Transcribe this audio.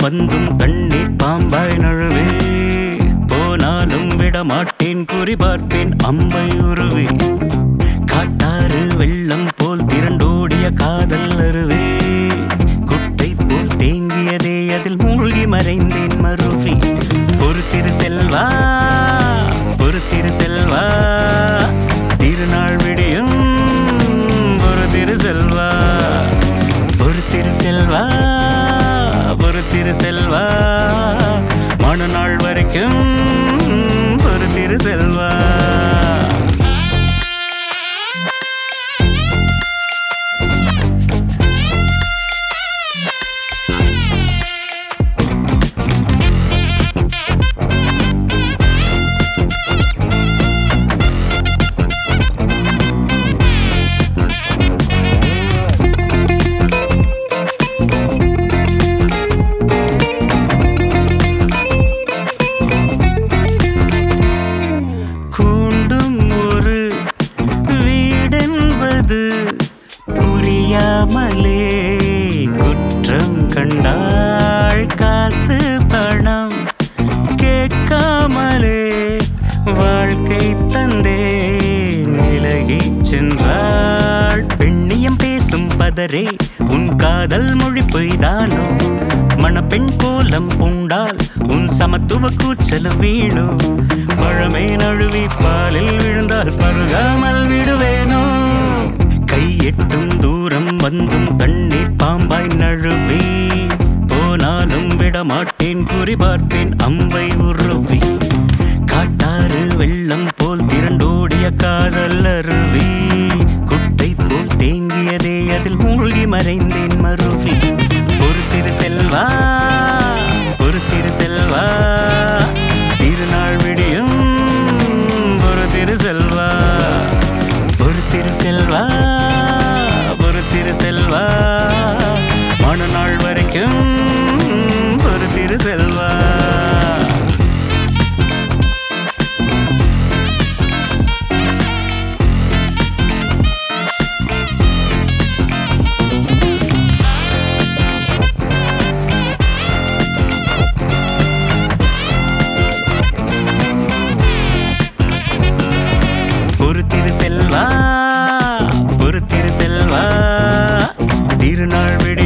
வந்தும் தண்ணீர் பாம்பாய் நழுவே போனாலும் விடமாட்டேன் குறி பார்ப்பேன் அம்பை உருவே காட்டாறு வெள்ளம் போல் திரண்டோடிய காதல் அருவே குட்டை போல் தேங்கியதே அதில் மூழ்கி மறைந்தேன் மருவி ஒரு திரு செல்வா ஒரு திரு செல்வா திருநாள் விடியும் ஒரு திரு செல்வா ஒரு திரு செல்வா ஒரு திரு செல்வா மறுநாள் வரைக்கும் ஒரு திரு செல்வா கூண்டும் ஒரு வீடென்பது புரியாமலே குற்றம் கண்டாள் காசு பணம் கேட்காமலே வாழ்க்கை தந்தே விலகிச் சென்றாள் பெண்ணியம் பேசும் பதரே உன் காதல் மொழி பொய்தானோ மணப்பெண் கோலம் பூண்டால் உன் சமத்துவ கூச்சல் வீணோ பழமை நழுவி பாலில் விழுந்தால் பருகாமல் விடுவேனோ கை எட்டும் தூரம் வந்தும் தண்ணீர் பாம்பாய் நழுவி போனாலும் விடமாட்டேன் குறி பார்ப்பேன் அம்பை உருவி காட்டாறு வெள்ளம் போல் திரண்டோடிய காதல் அருவி குட்டை போல் தேங்கியதே அதில் மூழ்கி மறைந்தேன் மருவி ஒரு திரு செல்வா ஒரு திரு செல்வா திருநாள் விடியும் ஒரு திரு செல்வா ஒரு திரு செல்வா ஒரு திரு செல்வா மறுநாள் வரைக்கும் ஒரு திரு செல்வா ஒரு திரு செல்வா ஒரு திரு செல்வா திருநாள் விடி